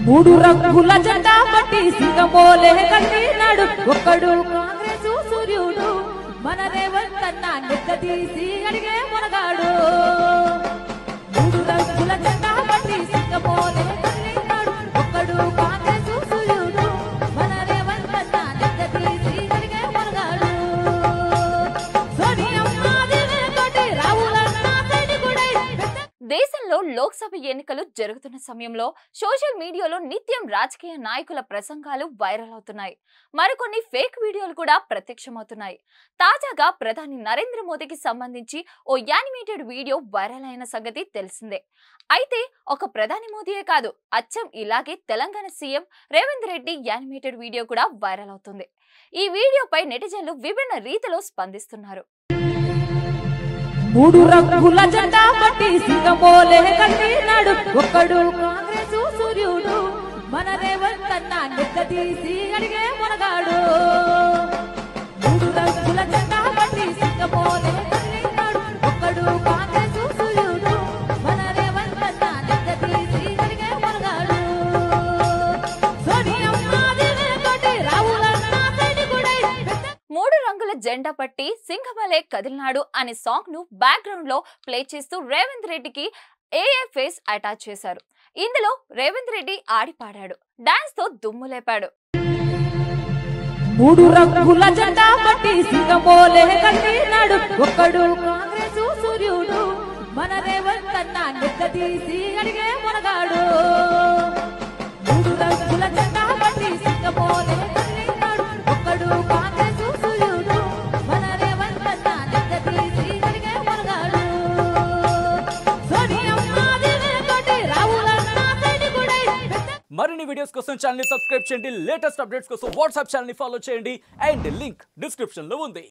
మూడు రంగుల జెండా పట్టి సింగమోలే కట్టినాడు ఒక్కడు కాంగ్రెస్ సూర్యుడు మన రేవంత్ అన్న నెక్కదీసి అడిగే మునగాడు మూడు రంగుల జెండా పట్టి సింగమోలే కట్టినాడు ఒక్కడు కాంగ్రెస్ సూర్యుడు మన రేవంత్ అన్న నెక్కదీసి అడిగే మునగాడు సోనియమ్మ దివేకోటి రావులన్న సైనికుడై పెద్ద దేశంలో లోక్సభ ఎన్నికలు జరుగుతున్న సమయంలో సోషల్ మీడియాలో నిత్యం రాజకీయ నాయకుల ప్రసంగాలు వైరల్ అవుతున్నాయి మరికొన్ని ఫేక్ వీడియోలు కూడా ప్రత్యక్షమవుతున్నాయి తాజాగా ప్రధాని నరేంద్ర మోదీకి సంబంధించి ఓ యానిమేటెడ్ వీడియో వైరల్ అయిన సంగతి తెలిసిందే అయితే ఒక ప్రధాని మోదీయే కాదు అచ్చం ఇలాగే Telangana CM Revanth Reddy animated video కూడా వైరల్ అవుతుంది ఈ వీడియోపై నెటిజన్లు విభిన్న రీతిలో స్పందిస్తున్నారు మూడు రంగుల జెండా పట్టి సింగమోలే కట్టినాడు ఒక్కడు కాంగ్రెస్ సూర్యుడు మన రేవంత్ అన్న నెక్కదీసి అడిగే మునగాడు మూడు రంగుల జెండా పట్టి సింగమోలే కట్టినాడు ఒక్కడు కాంగ్రెస్ సూర్యుడు మన రేవంత్ అన్న నెక్కదీసి అడిగే మునగాడు సోనియమ్మ దివేకోటి రావులన్న సైనికుడై పెద్ద మూడు రంగుల జెండా పట్టి సింహమలే కదిలినాడు అనే సాంగ్ ను బ్యాక్గ్రౌండ్ లో ప్లే చేస్తూ రేవంత్ రెడ్డికి ఏఏ ఫేస్ అటాచ్ చేశారు ఇందులో రేవంత్ రెడ్డి ఆడి పాడాడు డాన్స్ తో దుమ్ము లేపాడు మూడు రంగుల జెండా పట్టి సింగమోలే కట్టినాడు ఒక్కడు కాంగ్రెస్ సూర్యుడు మన రేవంత్ అన్న నెక్కదీసి అడిగే మునగాడు మూడు రంగుల జెండా పట్టి సింగమోలే కట్టినాడు ఒక్కడు కాంగ్రెస్ సూర్యుడు మన రేవంత్ అన్న నెక్కదీసి అడిగే మునగాడు సోనియమ్మ దివేకోటి రావులన్న సైనికుడై పెద్ద మరిన్ని వీడియోస్ కోసం ఛానల్ సబ్స్క్రైబ్ చేయండి లేటెస్ట్ అప్డేట్స్ కోసం వాట్సాప్ ఛానల్ ఫాలో చేయండి అండ్ లింక్ డిస్క్రిప్షన్ లో ఉంది